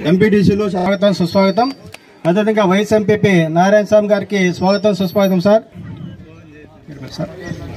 ఎంపీటీసీలు స్వాగతం సుస్వాగతం అదేవిధంగా వైఎస్ ఎంపీపీ నారాయణ స్వామి గారికి స్వాగతం సుస్వాగతం సార్ సార్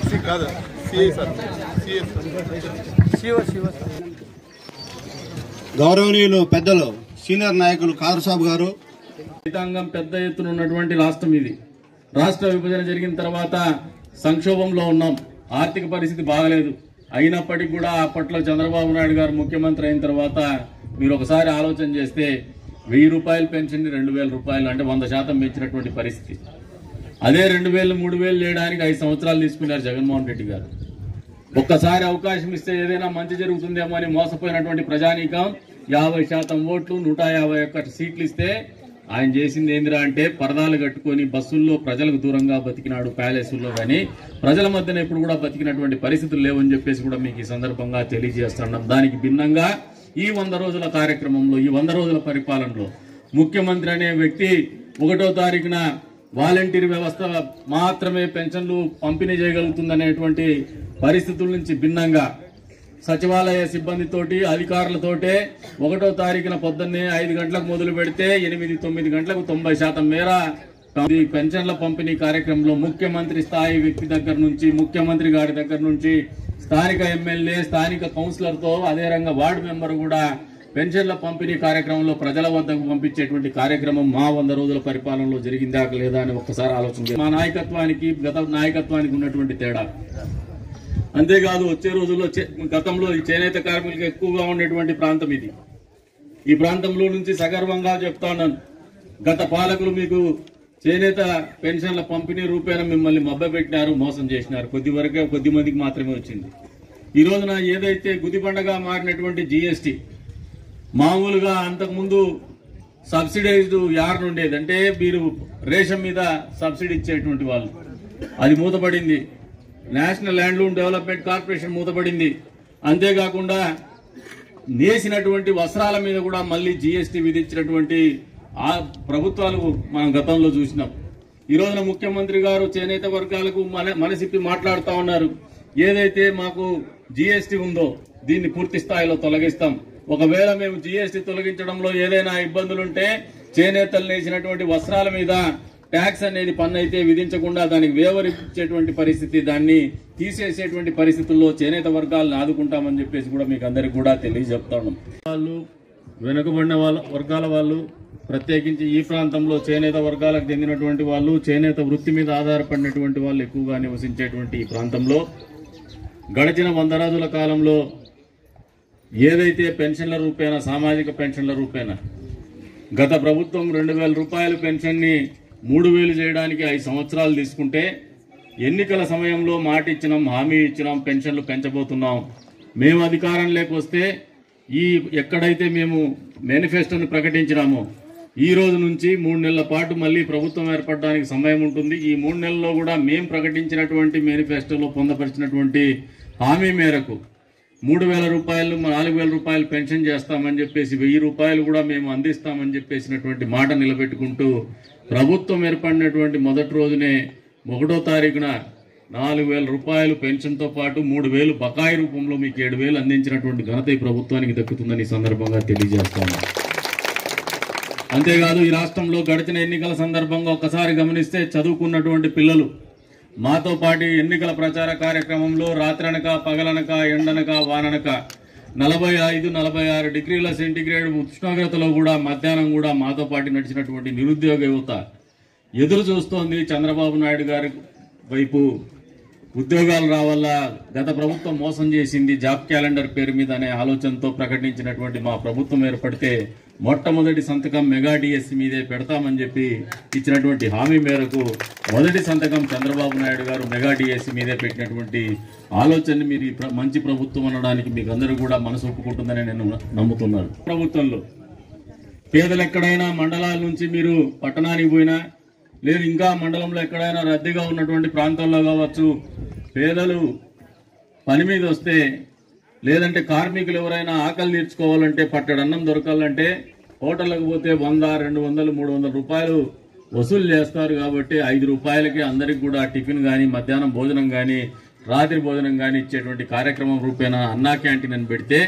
గౌరవనీయులు పెద్దలు సీనియర్ నాయకులు కారు సాబ్ గారు రైతాంగం పెద్ద ఎత్తున ఉన్నటువంటి రాష్ట్రం ఇది రాష్ట్ర విభజన జరిగిన తర్వాత సంక్షోభంలో ఉన్నాం ఆర్థిక పరిస్థితి బాగలేదు అయినప్పటికీ కూడా అప్పట్లో చంద్రబాబు నాయుడు గారు ముఖ్యమంత్రి అయిన తర్వాత మీరు ఒకసారి ఆలోచన చేస్తే వెయ్యి రూపాయల పెన్షన్ రెండు వేల రూపాయలు అంటే వంద శాతం పెంచినటువంటి పరిస్థితి అదే రెండు వేలు మూడు వేలు చేయడానికి ఐదు సంవత్సరాలు తీసుకున్నారు జగన్మోహన్ రెడ్డి గారు ఒక్కసారి అవకాశం ఇస్తే ఏదైనా మంచి జరుగుతుందేమో అని మోసపోయినటువంటి ప్రజానీకం యాభై శాతం ఓట్లు నూట యాభై ఒక్క సీట్లు ఇస్తే ఆయన చేసింది ఏందిరా అంటే పరదాలు కట్టుకొని బస్సుల్లో ప్రజలకు దూరంగా బతికినాడు ప్యాలెస్ల్లో కానీ ప్రజల మధ్యన ఎప్పుడు కూడా బతికినటువంటి పరిస్థితులు లేవని చెప్పేసి కూడా మీకు ఈ సందర్భంగా తెలియజేస్తున్నాం దానికి భిన్నంగా ఈ వంద రోజుల కార్యక్రమంలో ఈ వంద రోజుల పరిపాలనలో ముఖ్యమంత్రి అనే వ్యక్తి ఒకటో తారీఖున వాలంటీర్ వ్యవస్థ మాత్రమే పెన్షన్లు పంపిణీ చేయగలుగుతుందనేటువంటి పరిస్థితుల నుంచి భిన్నంగా సచివాలయ సిబ్బందితోటి అధికారులతోటే ఒకటో తారీఖున పొద్దున్నే ఐదు గంటలకు మొదలు పెడితే ఎనిమిది తొమ్మిది గంటలకు తొంభై శాతం మేర ఈ పెన్షన్ల పంపిణీ కార్యక్రమంలో ముఖ్యమంత్రి స్థాయి వ్యక్తి దగ్గర నుంచి ముఖ్యమంత్రి గారి దగ్గర నుంచి స్థానిక ఎమ్మెల్యే స్థానిక కౌన్సిలర్తో అదే రంగా వార్డు మెంబర్ కూడా పెన్షన్ల పంపిణీ కార్యక్రమంలో ప్రజల వద్దకు పంపించేటువంటి కార్యక్రమం మా వంద రోజుల పరిపాలనలో జరిగిందా లేదా అని ఒక్కసారి ఆలోచన చేయండి. మా నాయకత్వానికి గత నాయకత్వానికి ఉన్నటువంటి తేడా అంతేకాదు వచ్చే రోజుల్లో చే- గతంలో ఈ చేనేత కార్మికులకు ఎక్కువగా ఉండేటువంటి ప్రాంతం ఇది ఈ ప్రాంతంలో నుంచి సగర్వంగా చెప్తా ఉన్నాను గత పాలకులు మీకు చేనేత పెన్షన్ల పంపిణీ రూపేణ మిమ్మల్ని మభ్యపెట్టినారు మోసం చేసినారు కొద్ది వరకే కొద్ది మందికి మాత్రమే వచ్చింది ఈ రోజున ఏదైతే గుది పండగ మారినటువంటి జీఎస్టీ మామూలుగా అంతకుముందు సబ్సిడైజ్డ్ యార్న్ ఉండేది అంటే మీరు రేషన్ మీద సబ్సిడీ ఇచ్చేటువంటి వాళ్ళు అది మూతపడింది నేషనల్ ల్యాండ్లూమ్ డెవలప్మెంట్ కార్పొరేషన్ మూతపడింది అంతేకాకుండా నేసినటువంటి వస్త్రాల మీద కూడా మళ్ళీ జీఎస్టీ విధించినటువంటి ఆ ప్రభుత్వాలు మనం గతంలో చూసినాం ఈ రోజున ముఖ్యమంత్రి గారు చేనేత వర్గాలకు మన మనసిప్పి మాట్లాడుతా ఉన్నారు ఏదైతే మాకు జీఎస్టీ ఉందో దీన్ని పూర్తి స్థాయిలో తొలగిస్తాం ఒకవేళ మేము జీఎస్టీ తొలగించడంలో ఏదైనా ఇబ్బందులుంటే చేనేతలు నేసినటువంటి వస్త్రాల మీద ట్యాక్స్ అనేది పన్ను అయితే విధించకుండా దానికి వేవరించేటువంటి పరిస్థితి దాన్ని తీసేసేటువంటి పరిస్థితుల్లో చేనేత వర్గాలను ఆదుకుంటామని చెప్పేసి కూడా మీకు అందరికి కూడా తెలియజెప్తాను వాళ్ళు వెనుకబడిన వాళ్ళ వర్గాల వాళ్ళు ప్రత్యేకించి ఈ ప్రాంతంలో చేనేత వర్గాలకు చెందినటువంటి వాళ్ళు చేనేత వృత్తి మీద ఆధారపడినటువంటి వాళ్ళు ఎక్కువగా నివసించేటువంటి ఈ ప్రాంతంలో గడిచిన వంద రోజుల కాలంలో ఏదైతే పెన్షన్ల రూపేణ సామాజిక పెన్షన్ల రూపేణ గత ప్రభుత్వం రెండు వేల రూపాయల పెన్షన్ని మూడు వేలు చేయడానికి ఐదు సంవత్సరాలు తీసుకుంటే ఎన్నికల సమయంలో మాట ఇచ్చినాం హామీ ఇచ్చినాం పెన్షన్లు పెంచబోతున్నాం మేము అధికారంలోకి వస్తే ఈ ఎక్కడైతే మేము మేనిఫెస్టోని ప్రకటించినామో ఈ రోజు నుంచి మూడు నెలల పాటు మళ్ళీ ప్రభుత్వం ఏర్పడడానికి సమయం ఉంటుంది ఈ మూడు నెలల్లో కూడా మేము ప్రకటించినటువంటి మేనిఫెస్టోలో పొందపరిచినటువంటి హామీ మేరకు మూడు వేల రూపాయలు నాలుగు వేల రూపాయలు పెన్షన్ చేస్తామని చెప్పేసి వెయ్యి రూపాయలు కూడా మేము అందిస్తామని చెప్పేసినటువంటి మాట నిలబెట్టుకుంటూ ప్రభుత్వం ఏర్పడినటువంటి మొదటి రోజునే ఒకటో తారీఖున నాలుగు వేల రూపాయలు పెన్షన్తో పాటు మూడు వేలు బకాయి రూపంలో మీకు ఏడు వేలు అందించినటువంటి ఘనత ఈ ప్రభుత్వానికి దక్కుతుందని ఈ సందర్భంగా తెలియజేస్తాను అంతేకాదు ఈ రాష్ట్రంలో గడిచిన ఎన్నికల సందర్భంగా ఒకసారి గమనిస్తే చదువుకున్నటువంటి పిల్లలు మాతో పాటు ఎన్నికల ప్రచార కార్యక్రమంలో రాత్రనక పగలనక ఎండనక వాననక నలభై ఐదు నలభై ఆరు డిగ్రీల సెంటిగ్రేడ్ ఉష్ణోగ్రతలో కూడా మధ్యాహ్నం కూడా మాతో పాటు నడిచినటువంటి నిరుద్యోగ యువత ఎదురు చూస్తోంది చంద్రబాబు నాయుడు గారి వైపు ఉద్యోగాలు రావాలా గత ప్రభుత్వం మోసం చేసింది జాబ్ క్యాలెండర్ పేరు మీద అనే ఆలోచనతో ప్రకటించినటువంటి మా ప్రభుత్వం ఏర్పడితే మొట్టమొదటి సంతకం మెగా డిఎస్సి మీదే పెడతామని చెప్పి ఇచ్చినటువంటి హామీ మేరకు మొదటి సంతకం చంద్రబాబు నాయుడు గారు మెగా డిఎస్సి మీదే పెట్టినటువంటి ఆలోచనని మీరు ఈ ప్ర- మంచి ప్రభుత్వం అనడానికి మీకు అందరూ కూడా మనసు ఒప్పుకుంటుందని నేను నమ్ముతున్నాను ప్రభుత్వంలో పేదలు ఎక్కడైనా మండలాల నుంచి మీరు పట్టణానికి పోయినా లేదు ఇంకా మండలంలో ఎక్కడైనా రద్దీగా ఉన్నటువంటి ప్రాంతాల్లో కావచ్చు పేదలు పని మీద వస్తే లేదంటే కార్మికులు ఎవరైనా ఆకలి తీర్చుకోవాలంటే పట్టెడు అన్నం దొరకాలంటే హోటళ్ళకు పోతే వంద రెండు వందలు మూడు వందల రూపాయలు వసూలు చేస్తారు కాబట్టి ఐదు రూపాయలకి అందరికి కూడా టిఫిన్ కానీ మధ్యాహ్నం భోజనం కానీ రాత్రి భోజనం కానీ ఇచ్చేటువంటి కార్యక్రమం రూపేణా అన్నా క్యాంటీన్ అని పెడితే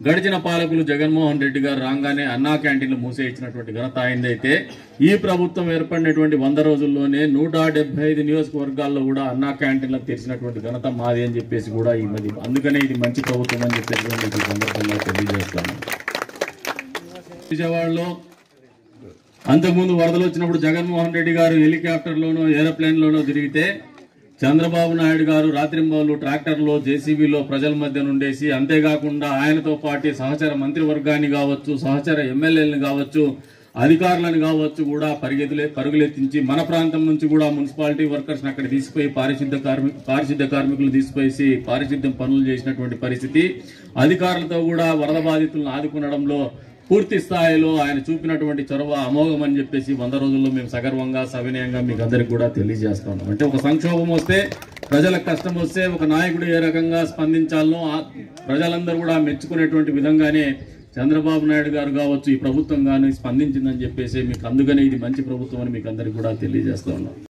గడిచిన పాలకులు జగన్మోహన్ రెడ్డి గారు రాగానే అన్నా క్యాంటీన్లు మూసేయించినటువంటి ఘనత ఆయనదైతే ఈ ప్రభుత్వం ఏర్పడినటువంటి వంద రోజుల్లోనే నూట డెబ్బై ఐదు నియోజకవర్గాల్లో కూడా అన్నా క్యాంటీన్లకు తెరిచినటువంటి ఘనత మాది అని చెప్పేసి కూడా ఈ మధ్య అందుకనే ఇది మంచి ప్రభుత్వం అని చెప్పేసి కూడా మీకు ఈ సందర్భంగా తెలియజేస్తాను విజయవాడలో అంతకుముందు వరదలు వచ్చినప్పుడు జగన్మోహన్ రెడ్డి గారు హెలికాప్టర్లోనో ఏరోప్లేన్లోనో తిరిగితే చంద్రబాబు నాయుడు గారు రాత్రింబౌలు ట్రాక్టర్లో జేసీబీలో ప్రజల మధ్య నుండేసి అంతేకాకుండా ఆయనతో పాటు సహచర మంత్రివర్గాన్ని కావచ్చు సహచర ఎమ్మెల్యేలను కావచ్చు అధికారులను కావచ్చు కూడా పరిగెత్తులే పరుగులెత్తించి మన ప్రాంతం నుంచి కూడా మున్సిపాలిటీ వర్కర్స్ అక్కడ తీసిపోయి పారిశుద్ధ కార్మిక పారిశుద్ధ కార్మికులు తీసిపోయి పారిశుద్ధ్యం పనులు చేసినటువంటి పరిస్థితి అధికారులతో కూడా వరద బాధితులను ఆదుకునడంలో పూర్తి స్థాయిలో ఆయన చూపినటువంటి చొరవ అమోఘం అని చెప్పేసి వంద రోజుల్లో మేము సగర్వంగా సవినయంగా మీకు అందరికి కూడా తెలియజేస్తున్నాం అంటే ఒక సంక్షోభం వస్తే ప్రజలకు కష్టం వస్తే ఒక నాయకుడు ఏ రకంగా స్పందించాలనో ఆ ప్రజలందరూ కూడా మెచ్చుకునేటువంటి విధంగానే చంద్రబాబు నాయుడు గారు కావచ్చు ఈ ప్రభుత్వం కానీ స్పందించిందని చెప్పేసి మీకు అందుకనే ఇది మంచి ప్రభుత్వం అని మీకు అందరికి కూడా తెలియజేస్తా ఉన్నాం